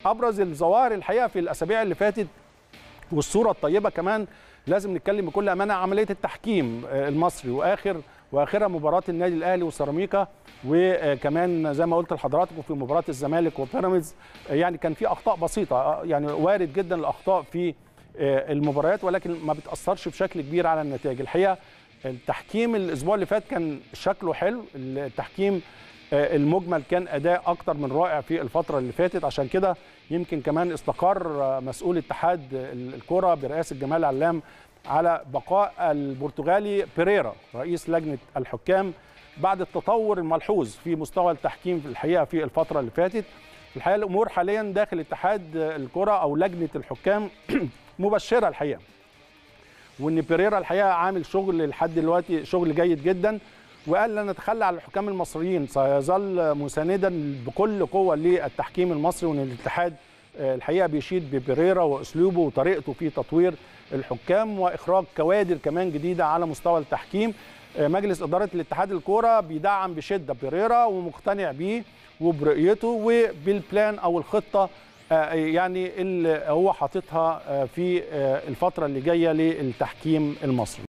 ابرز الظواهر الحقيقه في الاسابيع اللي فاتت والصوره الطيبه كمان لازم نتكلم بكل امانه عمليه التحكيم المصري واخر واخرها مباراه النادي الاهلي وسيراميكا وكمان زي ما قلت لحضراتكم في مباراه الزمالك وبيراميدز يعني كان في اخطاء بسيطه يعني وارد جدا الاخطاء في المباريات ولكن ما بتاثرش بشكل كبير على النتائج الحقيقه التحكيم الاسبوع اللي فات كان شكله حلو التحكيم المجمل كان اداء اكتر من رائع في الفتره اللي فاتت عشان كده يمكن كمان استقر مسؤول اتحاد الكره برئاسه جمال علام على بقاء البرتغالي بيريرا رئيس لجنه الحكام بعد التطور الملحوظ في مستوى التحكيم في الحقيقه في الفتره اللي فاتت الحقيقه الامور حاليا داخل اتحاد الكره او لجنه الحكام مبشره الحقيقه وان بيريرا الحقيقه عامل شغل لحد دلوقتي شغل جيد جدا وقال لن نتخلى عن الحكام المصريين سيظل مساندا بكل قوه للتحكيم المصري وان الاتحاد الحقيقه بيشيد ببيريرا واسلوبه وطريقته في تطوير الحكام واخراج كوادر كمان جديده على مستوى التحكيم مجلس اداره الاتحاد الكوره بيدعم بشده بيريرا ومقتنع بيه وبرؤيته وبالبلان او الخطه يعني اللي هو حاططها في الفتره اللي جايه للتحكيم المصري